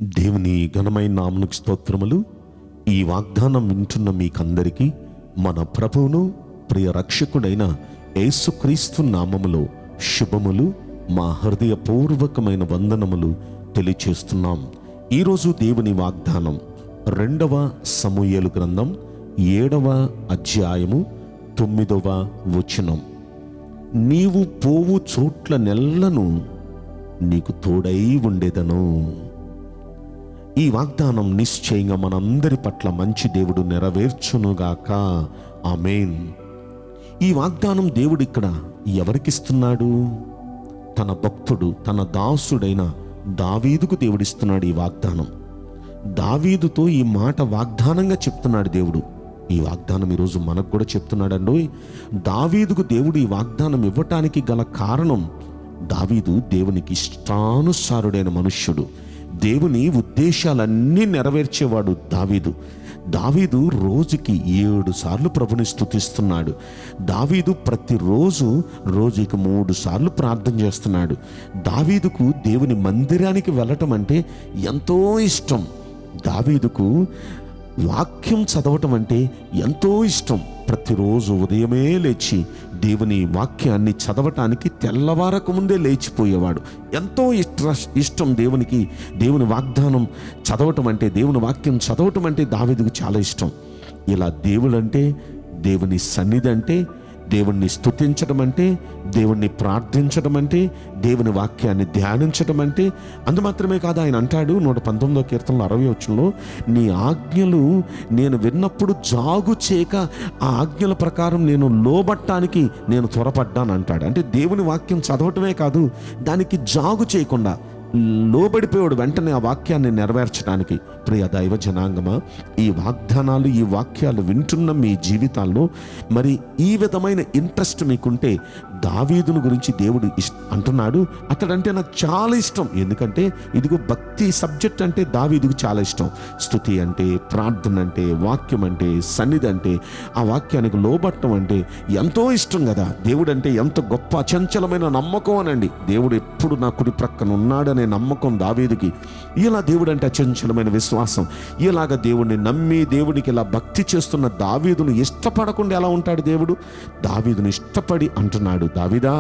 దేవుని ఘనమైన నామమునకు స్తోత్రములు ఈ వాగ్దానం వింటున్న మీకందరికీ మన ప్రభువును ప్రియ రక్షకుడైన యేసుక్రీస్తు నామములో శుభములు మా హృదయపూర్వకమైన వందనములు తెలియచేస్తున్నాం ఈరోజు దేవుని వాగ్దానం రెండవ సమూయేలు గ్రంథం ఏడవ అధ్యాయము తొమ్మిదవ వచనం నీవు పోవు చోట్ల నెల్లను నీకు తోడై ఉండేదను ఈ వాగ్దానం నిశ్చయంగా మనందరి పట్ల మంచి దేవుడు నెరవేర్చునుగాక ఆమెన్ ఈ వాగ్దానం దేవుడు ఇక్కడ ఎవరికిస్తున్నాడు తన భక్తుడు తన దాసుడైన దావీదుకు దేవుడిస్తున్నాడు ఈ వాగ్దానం దావీదుతో ఈ మాట వాగ్దానంగా చెప్తున్నాడు దేవుడు ఈ వాగ్దానం ఈరోజు మనకు కూడా చెప్తున్నాడండి దావీదుకు దేవుడు ఈ వాగ్దానం ఇవ్వటానికి గల కారణం దావీదు దేవునికి ఇష్టానుసారుడైన మనుష్యుడు దేవుని ఉద్దేశాలన్నీ నెరవేర్చేవాడు దావీదు దావీదు రోజుకి ఏడు సార్లు ప్రభుని స్తుతిస్తున్నాడు దావీదు ప్రతిరోజు రోజుకి మూడు సార్లు ప్రార్థన చేస్తున్నాడు దావీదుకు దేవుని మందిరానికి వెళ్ళటం అంటే ఎంతో ఇష్టం దావీదుకు వాక్యం చదవటం అంటే ఎంతో ఇష్టం ప్రతిరోజు ఉదయమే లేచి దేవుని వాక్యాన్ని చదవటానికి తెల్లవారక ముందే లేచిపోయేవాడు ఎంతో ఇష్ట ఇష్టం దేవునికి దేవుని వాగ్దానం చదవటం అంటే దేవుని వాక్యం చదవటం అంటే దావీదుకు చాలా ఇష్టం ఇలా దేవుడంటే దేవుని సన్నిధి అంటే దేవుణ్ణి స్తుతించడం అంటే దేవుణ్ణి ప్రార్థించడం అంటే దేవుని వాక్యాన్ని ధ్యానించడం అంటే అందు మాత్రమే కాదు ఆయన అంటాడు నూట పంతొమ్మిదో కీర్తనలో అరవై వచ్చంలో నీ ఆజ్ఞలు నేను విన్నప్పుడు జాగు చేయక ఆ ఆజ్ఞల ప్రకారం నేను లోబట్టానికి నేను త్వరపడ్డాను అంటాడు అంటే దేవుని వాక్యం చదవటమే కాదు దానికి జాగు చేయకుండా లోబడిపోయాడు వెంటనే ఆ వాక్యాన్ని నెరవేర్చడానికి ప్రియ దైవ జనాంగమా ఈ వాగ్దానాలు ఈ వాక్యాలు వింటున్న మీ జీవితాల్లో మరి ఈ విధమైన ఇంట్రెస్ట్ మీకుంటే దావీదును గురించి దేవుడు ఇష్ అంటున్నాడు అతడంటే నాకు చాలా ఇష్టం ఎందుకంటే ఇదిగో భక్తి సబ్జెక్ట్ అంటే దావీదుకు చాలా ఇష్టం స్థుతి అంటే ప్రార్థన అంటే వాక్యం అంటే సన్నిధి అంటే ఆ వాక్యానికి లోబట్టం అంటే ఎంతో ఇష్టం కదా దేవుడు అంటే ఎంత గొప్ప అచంచలమైన నమ్మకం అనండి దేవుడు ఎప్పుడు నా కుడి ప్రక్కన ఉన్నాడనే నమ్మకం దావీదుకి ఇలా దేవుడు అంటే అచంచలమైన విశ్వాసం ఇలాగ దేవుడిని నమ్మి దేవునికి ఇలా భక్తి చేస్తున్న దావీదును ఇష్టపడకుండా ఎలా ఉంటాడు దేవుడు దావీదును ఇష్టపడి అంటున్నాడు దావీదా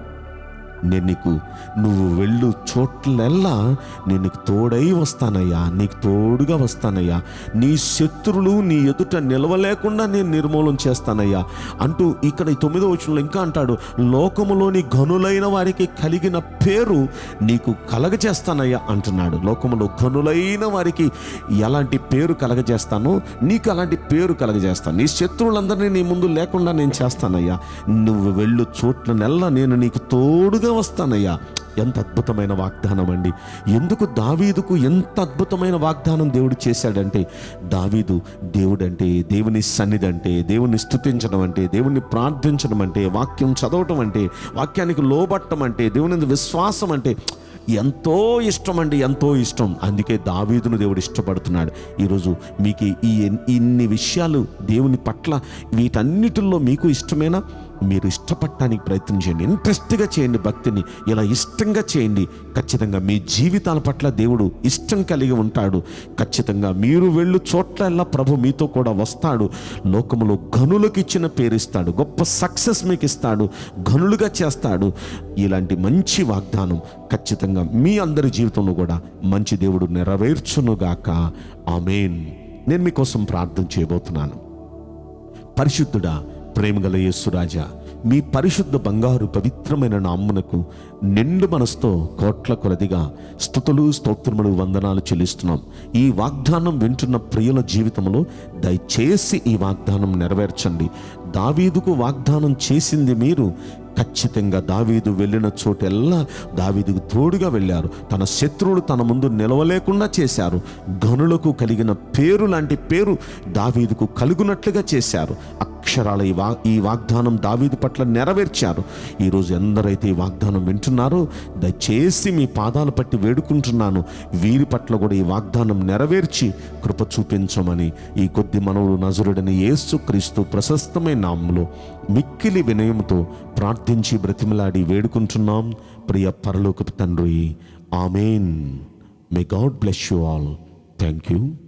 నేను నీకు నువ్వు వెళ్ళు చోట్లెల్లా నేను నీకు తోడై వస్తానయ్యా నీకు తోడుగా వస్తానయ్యా నీ శత్రులు నీ ఎదుట నిలవలేకుండా నేను నిర్మూలన చేస్తానయ్యా అంటూ ఇక్కడ ఈ తొమ్మిదో వచనంలో ఇంకా అంటాడు లోకములోని గనులైన వారికి కలిగిన పేరు నీకు కలగజేస్తానయ్యా అంటున్నాడు లోకములో గనులైన వారికి ఎలాంటి పేరు కలగజేస్తానో నీకు అలాంటి పేరు కలగజేస్తాను నీ శత్రువులందరినీ నీ ముందు లేకుండా నేను చేస్తానయ్యా నువ్వు వెళ్ళు చోట్ల నెల్ల నేను నీకు తోడుగా వస్తానయ్యా ఎంత అద్భుతమైన వాగ్దానం అండి ఎందుకు దావీదుకు ఎంత అద్భుతమైన వాగ్దానం దేవుడు చేశాడంటే దావీదు దేవుడు అంటే దేవుని సన్నిధి అంటే దేవుని స్తుతించడం అంటే దేవుని ప్రార్థించడం అంటే వాక్యం చదవటం అంటే వాక్యానికి లోబట్టం అంటే దేవుని విశ్వాసం అంటే ఎంతో ఇష్టం అండి ఎంతో ఇష్టం అందుకే దావీదును దేవుడు ఇష్టపడుతున్నాడు ఈరోజు మీకు ఈ ఇన్ని విషయాలు దేవుని పట్ల వీటన్నిటిల్లో మీకు ఇష్టమేనా మీరు ఇష్టపడటానికి ప్రయత్నం చేయండి ఇంట్రెస్ట్గా చేయండి భక్తిని ఇలా ఇష్టంగా చేయండి ఖచ్చితంగా మీ జీవితాల పట్ల దేవుడు ఇష్టం కలిగి ఉంటాడు ఖచ్చితంగా మీరు వెళ్ళు చోట్లల్లా ప్రభు మీతో కూడా వస్తాడు లోకములో గనులకు ఇచ్చిన పేరు ఇస్తాడు గొప్ప సక్సెస్ మీకు ఇస్తాడు గనులుగా చేస్తాడు ఇలాంటి మంచి వాగ్దానం ఖచ్చితంగా మీ అందరి జీవితంలో కూడా మంచి దేవుడు నెరవేర్చునుగాక ఆమెన్ నేను మీకోసం ప్రార్థన చేయబోతున్నాను పరిశుద్ధుడా ప్రేమగల యేసురాజా మీ పరిశుద్ధ బంగారు పవిత్రమైన నామ్మునకు నిండు మనసుతో కోట్ల కొలదిగా స్థుతులు స్తోత్రములు వందనాలు చెల్లిస్తున్నాం ఈ వాగ్దానం వింటున్న ప్రియుల జీవితంలో దయచేసి ఈ వాగ్దానం నెరవేర్చండి దావీదుకు వాగ్దానం చేసింది మీరు ఖచ్చితంగా దావీదు వెళ్ళిన చోటెల్లా దావీదుకు తోడుగా వెళ్ళారు తన శత్రువులు తన ముందు నిలవలేకుండా చేశారు గనులకు కలిగిన పేరు లాంటి పేరు దావీదుకు కలుగునట్లుగా చేశారు అక్షరాల ఈ వా ఈ వాగ్దానం దావీదు పట్ల నెరవేర్చారు ఈరోజు ఎందరైతే ఈ వాగ్దానం వింటున్నారో దయచేసి మీ పాదాలు పట్టి వేడుకుంటున్నాను వీరి పట్ల కూడా ఈ వాగ్దానం నెరవేర్చి కృప చూపించమని ఈ కొద్ది మనవుడు నజరుడని యేసు క్రీస్తు ప్రశస్తమైన నామంలో మిక్కిలి వినయంతో ప్రార్థించి బ్రతిమలాడి వేడుకుంటున్నాం ప్రియ పరలోకపు తండ్రి amen may God bless you all thank you